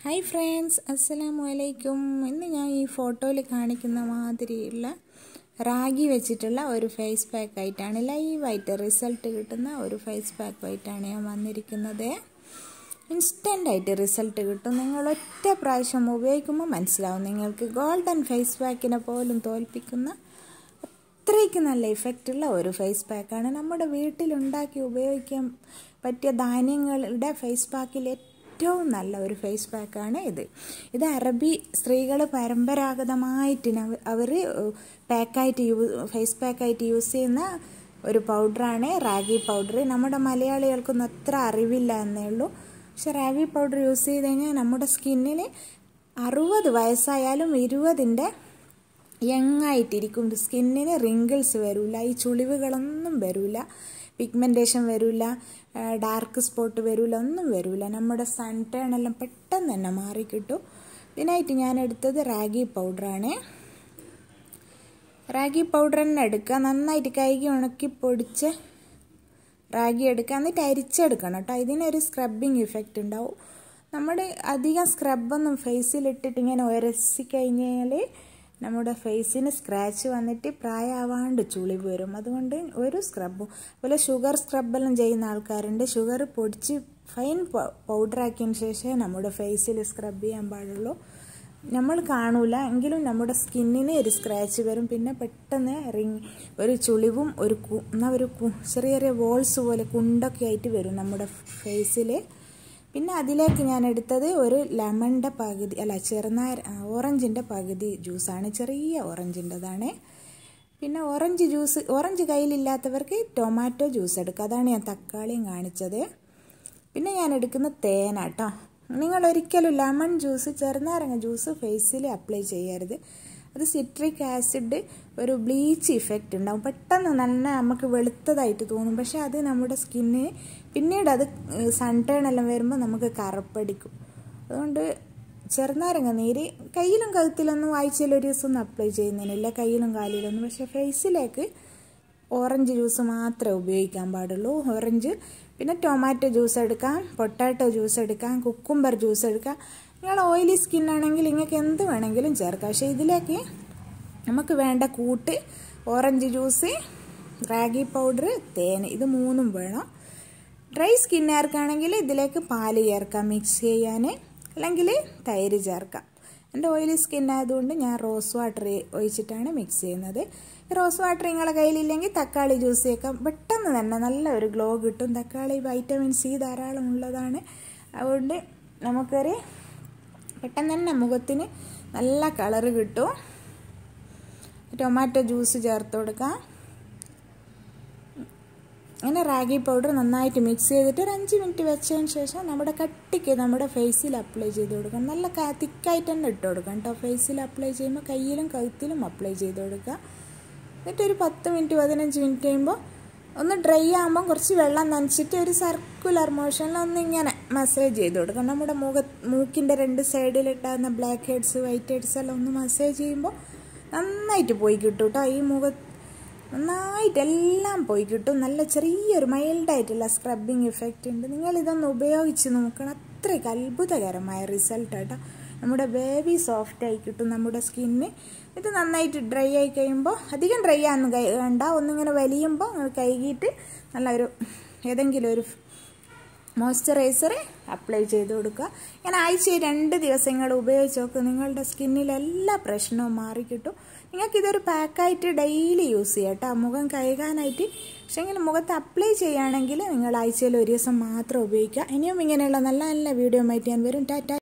hi friends അസ്സലാമു അലൈക്കും ഇന്ന് ഞാൻ ഈ ഫോട്ടോയിൽ കാണിക്കുന്ന മാതിരിയുള്ള റാഗി വെച്ചിട്ടുള്ള ഒരു ഫേസ് പാക്ക് ആയിട്ടാണ് ലൈവായിട്ട് റിസൾട്ട് കിട്ടുന്ന ഒരു ഫേസ് പാക്ക് ആയിട്ടാണ് ഞാൻ വന്നിരിക്കുന്നത് ഇൻസ്റ്റൻ്റ് ആയിട്ട് റിസൾട്ട് കിട്ടും നിങ്ങൾ ഒറ്റ പ്രാവശ്യം ഉപയോഗിക്കുമ്പോൾ മനസ്സിലാവും നിങ്ങൾക്ക് ഗോൾഡൻ ഫേസ് പാക്കിനെ പോലും തോൽപ്പിക്കുന്ന അത്രയ്ക്ക് നല്ല ഇഫക്റ്റുള്ള ഒരു ഫേസ് പാക്കാണ് നമ്മുടെ വീട്ടിലുണ്ടാക്കി ഉപയോഗിക്കാൻ പറ്റിയ ധാന്യങ്ങളുടെ ഫേസ് പാക്കിൽ ഏറ്റവും നല്ല ഒരു ഫേസ് പാക്കാണ് ഇത് ഇത് അറബി സ്ത്രീകൾ പരമ്പരാഗതമായിട്ട് അവർ പാക്കായിട്ട് യൂ ഫേസ് പാക്കായിട്ട് യൂസ് ചെയ്യുന്ന ഒരു പൗഡറാണ് റാഗി പൗഡർ നമ്മുടെ മലയാളികൾക്കൊന്നും അത്ര അറിവില്ല എന്നേ ഉള്ളൂ പക്ഷെ റാഗി പൗഡർ യൂസ് ചെയ്ത് കഴിഞ്ഞാൽ നമ്മുടെ സ്കിന്നിൽ അറുപത് വയസ്സായാലും ഇരുപതിൻ്റെ യങ്ങായിട്ടിരിക്കും സ്കിന്നിന് റിങ്കിൾസ് വരില്ല ഈ ചുളിവുകളൊന്നും വരില്ല പിഗ്മെൻറ്റേഷൻ വരില്ല ഡാർക്ക് സ്പോട്ട് വരില്ല ഒന്നും വരില്ല നമ്മുടെ സൺ ടേൺ എല്ലാം പെട്ടെന്ന് തന്നെ മാറിക്കിട്ടും ഇതിനായിട്ട് ഞാൻ എടുത്തത് റാഗി പൗഡറാണ് റാഗി പൗഡർ തന്നെ എടുക്കുക നന്നായിട്ട് കൈകി ഉണക്കി പൊടിച്ച് റാഗി എടുക്കുക എന്നിട്ട് അരിച്ചെടുക്കണം കേട്ടോ ഇതിനൊരു സ്ക്രബിങ് ഇഫക്റ്റ് ഉണ്ടാവും നമ്മുടെ അധികം സ്ക്രബൊന്നും ഫേസിലിട്ടിട്ട് ഇങ്ങനെ ഉരസി കഴിഞ്ഞാൽ നമ്മുടെ ഫേസിന് സ്ക്രാച്ച് വന്നിട്ട് പ്രായമാവാണ്ട് ചുളിവ് വരും അതുകൊണ്ട് ഒരു സ്ക്രബും അതുപോലെ ഷുഗർ സ്ക്രബെല്ലാം ചെയ്യുന്ന ആൾക്കാരുണ്ട് ഷുഗർ പൊടിച്ച് ഫൈൻ പൗഡറാക്കിയതിന് ശേഷമേ നമ്മുടെ ഫേസിൽ സ്ക്രബ് ചെയ്യാൻ പാടുള്ളൂ നമ്മൾ കാണൂല എങ്കിലും നമ്മുടെ സ്കിന്നിന് ഒരു സ്ക്രാച്ച് വരും പിന്നെ പെട്ടെന്ന് റിങ് ഒരു ചുളിവും ഒരു എന്നാൽ ഒരു ചെറിയ ചെറിയ വോൾസ് പോലെ കുണ്ടൊക്കെ ആയിട്ട് വരും നമ്മുടെ ഫേസിൽ പിന്നെ അതിലേക്ക് ഞാൻ എടുത്തത് ഒരു ലെമണിൻ്റെ പകുതി അല്ല ചെറുനാര ഓറഞ്ചിൻ്റെ പകുതി ജ്യൂസാണ് ചെറിയ ഓറഞ്ചിൻ്റെതാണ് പിന്നെ ഓറഞ്ച് ജ്യൂസ് ഓറഞ്ച് കയ്യിലില്ലാത്തവർക്ക് ടൊമാറ്റോ ജ്യൂസ് എടുക്കുക അതാണ് ഞാൻ തക്കാളിയും കാണിച്ചത് പിന്നെ ഞാൻ എടുക്കുന്ന തേനാട്ടോ നിങ്ങൾ ഒരിക്കലും ലെമൺ ജ്യൂസ് ചെറുനാരങ്ങ ജ്യൂസ് ഫേസിൽ അപ്ലൈ ചെയ്യരുത് അത് സിട്രിക് ആസിഡ് ഒരു ബ്ലീച്ച് ഇഫക്റ്റ് ഉണ്ടാവും പെട്ടെന്ന് നല്ല നമുക്ക് വെളുത്തതായിട്ട് തോന്നും പക്ഷെ അത് നമ്മുടെ സ്കിന്നിന് പിന്നീട് അത് സൺ ടേൺ എല്ലാം വരുമ്പോൾ നമുക്ക് കറുപ്പടിക്കും അതുകൊണ്ട് ചെറുനാരങ്ങ നീര് കയ്യിലും കഴുത്തിലൊന്നും ആഴ്ചയിൽ ഒരു ദിവസം ഒന്നും അപ്ലൈ ചെയ്യുന്നതിനില്ല കയ്യിലും കാലിലൊന്നും പക്ഷേ ഫേസിലേക്ക് ഓറഞ്ച് ജ്യൂസ് മാത്രമേ ഉപയോഗിക്കാൻ പാടുള്ളൂ ഓറഞ്ച് പിന്നെ ടൊമാറ്റോ ജ്യൂസ് എടുക്കാം പൊട്ടാറ്റോ ജ്യൂസ് എടുക്കാം കുക്കുംബർ ജ്യൂസ് എടുക്കാം നിങ്ങൾ ഓയിലി സ്കിൻ ആണെങ്കിൽ നിങ്ങൾക്ക് എന്ത് വേണമെങ്കിലും ചേർക്കാം പക്ഷേ ഇതിലേക്ക് നമുക്ക് വേണ്ട കൂട്ട് ഓറഞ്ച് ജ്യൂസ് റാഗി പൗഡർ തേൻ ഇത് മൂന്നും വേണം ഡ്രൈ സ്കിന്നുകാർക്കാണെങ്കിൽ ഇതിലേക്ക് പാല് ചേർക്കാം മിക്സ് ചെയ്യാൻ അല്ലെങ്കിൽ തൈര് ചേർക്കാം എൻ്റെ ഓയിലി സ്കിൻ ആയതുകൊണ്ട് ഞാൻ റോസ് വാട്ടർ ഒഴിച്ചിട്ടാണ് മിക്സ് ചെയ്യുന്നത് റോസ് വാട്ടർ നിങ്ങളുടെ കയ്യിലില്ലെങ്കിൽ തക്കാളി ജ്യൂസ് ചേക്കാം പെട്ടെന്ന് തന്നെ നല്ല ഒരു ഗ്ലോ കിട്ടും തക്കാളി വൈറ്റമിൻ സി ധാരാളം ഉള്ളതാണ് അതുകൊണ്ട് നമുക്കൊരു പെട്ടെന്ന് തന്നെ മുഖത്തിന് നല്ല കളറ് കിട്ടും ടൊമാറ്റോ ജ്യൂസ് ചേർത്ത് കൊടുക്കാം അങ്ങനെ റാഗി പൗഡർ നന്നായിട്ട് മിക്സ് ചെയ്തിട്ട് ഒരു അഞ്ച് മിനിറ്റ് വെച്ചതിന് ശേഷം നമ്മുടെ കട്ടിക്ക് നമ്മുടെ ഫേസിൽ അപ്ലൈ ചെയ്ത് കൊടുക്കണം നല്ല തിക്കായിട്ട് തന്നെ ഇട്ട് കൊടുക്കണം കേട്ടോ ഫേസിൽ അപ്ലൈ ചെയ്യുമ്പോൾ കയ്യിലും കഴുത്തിലും അപ്ലൈ ചെയ്ത് കൊടുക്കുക എന്നിട്ട് ഒരു പത്ത് മിനിറ്റ് പതിനഞ്ച് മിനിറ്റ് കഴിയുമ്പോൾ ഒന്ന് ഡ്രൈ ആകുമ്പോൾ കുറച്ച് വെള്ളം നനച്ചിട്ട് ഒരു സർക്കുലർ മോഷനിൽ ഒന്ന് ഇങ്ങനെ മസാജ് ചെയ്ത് കൊടുക്കണം നമ്മുടെ മുഖ മൂക്കിൻ്റെ രണ്ട് സൈഡിലിട്ടാകുന്ന ബ്ലാക്ക് ഹെഡ്സ് വൈറ്റ് ഹെഡ്സ് എല്ലാം ഒന്ന് മസാജ് ചെയ്യുമ്പോൾ നന്നായിട്ട് പോയി കിട്ടും കേട്ടോ ഈ മുഖ നന്നായിട്ട് എല്ലാം പോയി കിട്ടും നല്ല ചെറിയൊരു മൈൽഡായിട്ടുള്ള സ്ക്രബിങ് ഇഫക്റ്റ് ഉണ്ട് നിങ്ങൾ ഇതൊന്ന് ഉപയോഗിച്ച് നോക്കണം അത്രയ്ക്ക് അത്ഭുതകരമായ റിസൾട്ട് കേട്ടോ നമ്മുടെ ബേബി സോഫ്റ്റ് ആയി കിട്ടും നമ്മുടെ സ്കിന്ന് ഇത് നന്നായിട്ട് ഡ്രൈ ആയി കഴിയുമ്പോൾ അധികം ഡ്രൈ ആണെന്ന് വേണ്ട ഒന്നിങ്ങനെ വലിയുമ്പോൾ കഴുകിയിട്ട് നല്ല ഒരു ഏതെങ്കിലും ഒരു മോയ്സ്ചറൈസർ അപ്ലൈ ചെയ്ത് കൊടുക്കുക ഞാൻ ആഴ്ചയിൽ രണ്ട് ദിവസങ്ങൾ ഉപയോഗിച്ച് നോക്കുക നിങ്ങളുടെ സ്കിന്നിലെ എല്ലാ പ്രശ്നവും മാറിക്കിട്ടും നിങ്ങൾക്കിതൊരു പാക്കായിട്ട് ഡെയിലി യൂസ് ചെയ്യാം കേട്ടോ മുഖം കഴുകാനായിട്ട് പക്ഷേങ്കിൽ മുഖത്ത് അപ്ലൈ ചെയ്യുകയാണെങ്കിൽ നിങ്ങൾ ആഴ്ചയിൽ ഒരു ദിവസം മാത്രം ഉപയോഗിക്കുക ഇനിയും ഇങ്ങനെയുള്ള നല്ല നല്ല വീഡിയോ ആയിട്ട് ഞാൻ വരും ടാറ്റ